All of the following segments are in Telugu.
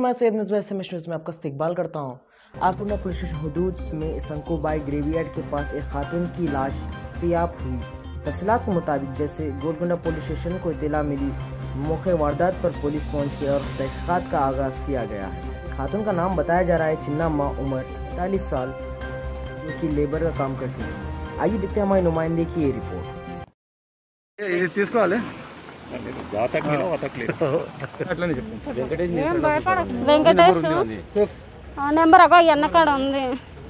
मैं सैयद मिसबा एस न्यूज़ में आपका इस्तकबाल करता हूँ आकुंडा पुलिस स्टेशन हदूद में संकोबाई ग्रेवियार्ड के पास एक खातून की लाश दस्तियाब हुई तफसीत के मुताबिक जैसे गोलकुंडा पुलिस स्टेशन को इतला मिली मौके वारदात पर पुलिस पहुंच गई और तहकीक़ात का आगाज़ किया गया है खातून का नाम बताया जा रहा है चिन्ना माँ उम्र पैंतालीस साल जो कि लेबर का काम करती है आइए देखते हैं हमारी नुमाइंदे की ये रिपोर्ट ఇది తీసుకోవాలి వెంకటేష్ ఆ, నెంబర్ అగో ఎన్నకాడ ఉంది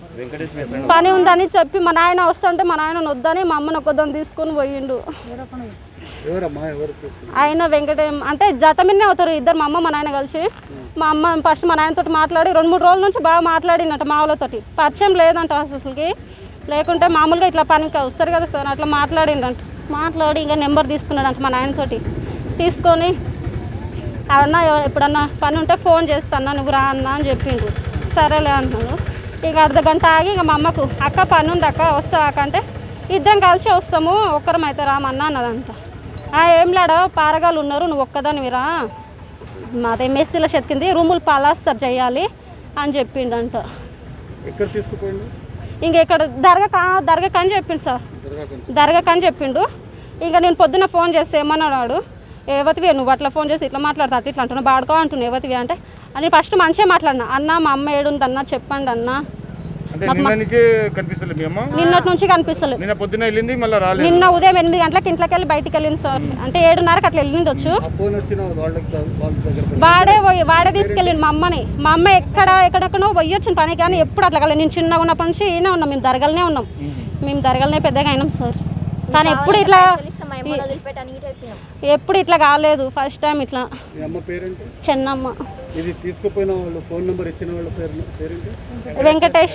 పని ఉందని చెప్పి మా నాయన వస్తుంటే మా నాయన వద్దని మా అమ్మని ఒక్కదాన్ని తీసుకొని పోయిండు ఎవరమ్మా ఎవరు తీసుకున్నారు? ఆయన వెంకటే అంటే జత మీదనే అవుతారు ఇద్దరు మా అమ్మ మా నాయన కలిసి మా అమ్మ ఫస్ట్ మా నాయనతో మాట్లాడి రెండు మూడు రోజుల నుంచి బాగా మాట్లాడినట్టు మా వాళ్ళతోటి పరిచయం లేదంట అసలుకి లేకుంటే మామూలుగా ఇట్లా పనికి వస్తారు కదా సార్ అట్లా మాట్లాడిండంట మాట్లాడి ఇంకా నెంబర్ తీసుకున్నాడంట మా నాయనతోటి తీసుకొని అన్న ఎప్పుడన్నా పని ఉంటే ఫోన్ చేస్తాను నువ్వు రా అన్న అని చెప్పిండు సరేలే అన్నాడు ఇక అర్ధ గంట ఆగి ఇక మా అమ్మకు అక్క పని ఉంది అక్క వస్తా అక్క అంటే ఇద్దరం కలిసి వస్తాము ఒక్కరం అయితే రామన్నా అన్నదంట "ఆ, ఏం లేడా పారగాలు ఉన్నారు నువ్వు ఒక్కదానివి రా మాది ఎంఎస్సీలో చెక్కింది రూములు పలాస్తర్ చేయాలి అని చెప్పిండంట ఎక్కడ తీసుకుపోయిండు ఇంక ఇక్కడ దర్గా కా దర్గా అని చెప్పిండు సార్ దర్గా అని చెప్పిండు ఇంకా నేను పొద్దున్న ఫోన్ చేస్తే ఏమన్నాడు ఏవతివి నువ్వు అట్లా ఫోన్ చేసి ఇట్లా మాట్లాడతా అట్లా ఇట్లా అంటున్నావు బాడుకో అంటున్నావు ఏవతివి అంటే అని ఫస్ట్ మంచిగా మాట్లాడినా అన్న మా అమ్మ ఏడుంది అన్న చెప్పండి అన్న అంటే నిన్న నుంచే కనిపిస్తలేదు మీ అమ్మ నిన్నటి నుంచి కనిపిస్తలేదు నిన్న పొద్దున్న వెళ్ళింది మళ్ళీ రాలేదు నిన్న ఉదయం ఎనిమిది గంటలకు ఇంట్లోకి వెళ్ళి బయటికి వెళ్ళింది సార్ అంటే ఏడున్నరకు అట్లా వెళ్ళిండొచ్చు ఆ ఫోన్ వచ్చిన వాళ్ళకి వాళ్ళ దగ్గర పోయి. వాడే పోయి వాడే తీసుకెళ్ళిండు మా అమ్మని మా అమ్మ ఎక్కడ ఎక్కడెక్కడో పోయి వచ్చిన పని కానీ ఎప్పుడు అట్లా కలే నేను చిన్నగా ఉన్నప్పటి నుంచి ఈయనే ఉన్నాం మేము దరగలనే ఉన్నాం మేము దరగలనే పెద్దగా అయినాం సార్ కానీ ఎప్పుడు ఇట్లా వదిలిపెట్టడానికి చెప్పినాం ఎప్పుడు ఇట్లా కాలేదు ఫస్ట్ టైం ఇట్లా మీ అమ్మ పేరేంటి చెన్నమ్మ ఇది తీసుకుపోయిన వాళ్ళు ఫోన్ నెంబర్ ఇచ్చిన వాళ్ళ పేరు పేరేంటి వెంకటేష్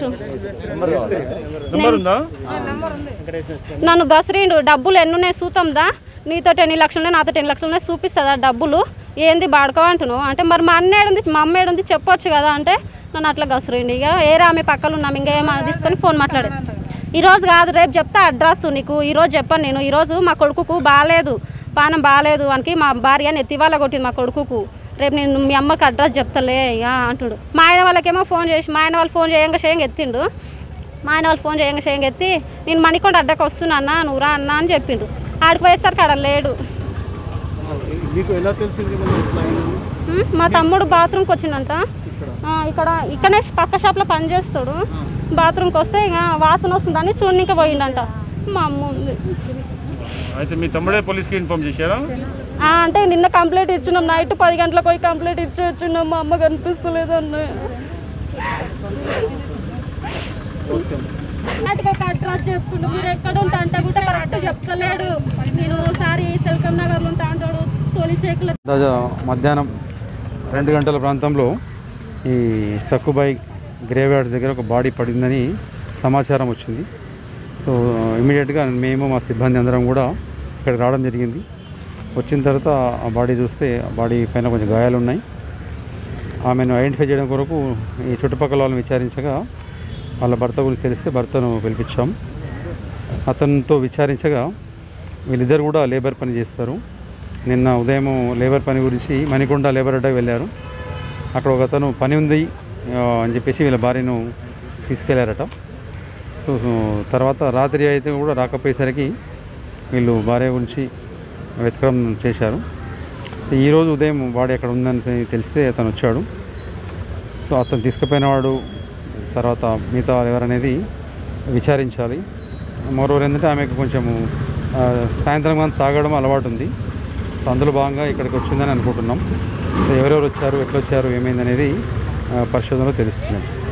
నెంబర్ ఉందా నన్ను గసిరిండు డబ్బులు ఎన్నున్నాయి సూతందా నీతో ఎన్ని లక్షలు ఉన్నాయి నాతో ఎన్ని లక్షలు ఉన్నాయి చూపిస్తుందా డబ్బులు ఏంది బాడుకో అంటున్నావు అంటే మరి మా అన్న ఏడుంది మా అమ్మ ఏడుంది చెప్పొచ్చు కదా అంటే నన్ను అట్లా గసిరిండు ఇక ఏరా ఆమె పక్కన ఉన్నాం ఇంకా ఏమో తీసుకొని ఫోన్ మాట్లాడే ఈరోజు కాదు రేపు చెప్తా అడ్రస్ నీకు ఈరోజు చెప్పాను నేను ఈరోజు మా కొడుకుకు బాగాలేదు పానం బాగాలేదు వానికి మా భార్య నెత్తివాళ్ళ కొట్టింది మా కొడుకుకు రేపు నేను మీ అమ్మకి అడ్రస్ చెప్తలే ఇక అంటుడు మా ఆయన వాళ్ళకేమో ఫోన్ చేసి మా ఆయన వాళ్ళు ఫోన్ చేయంగా చేయంగా ఎత్తిండు మా ఆయన వాళ్ళు ఫోన్ చేయంగా చేయంగా ఎత్తి నేను మణికొండ అడ్డకు వస్తున్నా అన్న నువ్వు రా అన్న అని చెప్పిండు ఆడికి పోయేసరికి ఆడ లేడు మీకు ఎలా తెలిసింది మళ్ళీ ఇట్లా అయిందని? ఉమ్, మా తమ్ముడు బాత్రూమ్కి వచ్చిందంట ఆ, ఇక్కడ ఇక్కడనే పక్క షాప్లో పని చేస్తాడు బాత్రూమ్కి వస్తే ఇక వాసన వస్తుందని చూడనిక పోయిండంట మా అమ్మ ఉంది అయితే మీ తమ్ముడే పోలీస్కి ఇన్ఫార్మ్ చేశారా ఆ, అంటే నిన్న కంప్లైంట్ ఇచ్చినాం నైట్ పది గంటలకు పోయి కంప్లైంట్ ఇచ్చి వచ్చినాం మా అమ్మ కనిపిస్తలేదు అన్న ఓకే వాటికి ఒక అడ్రస్ చెప్తుండు మీరు ఎక్కడ ఉంటా అంటే కూడా కరెక్ట్ చెప్తలేడు నేను ఒకసారి సెల్కం నగర్లో ఉంటా అంటాడు తొలి చేకుల దాదా మధ్యాహ్నం రెండు గంటల ప్రాంతంలో ఈ సక్కుబాయి గ్రేవ్యార్డ్స్ దగ్గర ఒక బాడీ పడిందని సమాచారం వచ్చింది సో ఇమీడియట్గా మేము మా సిబ్బంది అందరం కూడా ఇక్కడ రావడం జరిగింది వచ్చిన తర్వాత ఆ బాడీ చూస్తే ఆ బాడీ పైన కొంచెం గాయాలు ఉన్నాయి ఆమెను ఐడెంటిఫై చేయడం కొరకు ఈ చుట్టుపక్కల వాళ్ళని విచారించగా వాళ్ళ భర్త గురించి తెలిస్తే భర్తను పిలిపించాం అతనితో విచారించగా వీళ్ళిద్దరు కూడా లేబర్ పని చేస్తారు నిన్న ఉదయం లేబర్ పని గురించి మణికొండ లేబర్ అడ్డా వెళ్ళారు అక్కడ ఒక అతను పని ఉంది ఆ, అని చెప్పేసి వీళ్ళ భార్యను తీసుకెళ్లారట సో సో తర్వాత రాత్రి అయితే కూడా రాకపోయేసరికి వీళ్ళు భార్య గురించి వెతకడం చేశారు ఈరోజు ఉదయం బాడీ ఎక్కడ ఉందని తెలిస్తే అతను వచ్చాడు సో అతను తీసుకుపోయినవాడు తర్వాత మిగతా వాళ్ళు ఎవరనేది విచారించాలి మరోవర్ ఏంటంటే ఆమెకు కొంచెము ఆ, సాయంత్రం అంతా తాగడం అలవాటు ఉంది సో అందులో భాగంగా ఇక్కడికి వచ్చిందని అనుకుంటున్నాం సో ఎవరెవరు వచ్చారు ఎట్లా వచ్చారు ఏమైందనేది ఆ, పరిశోధనలో తెలుస్తుంది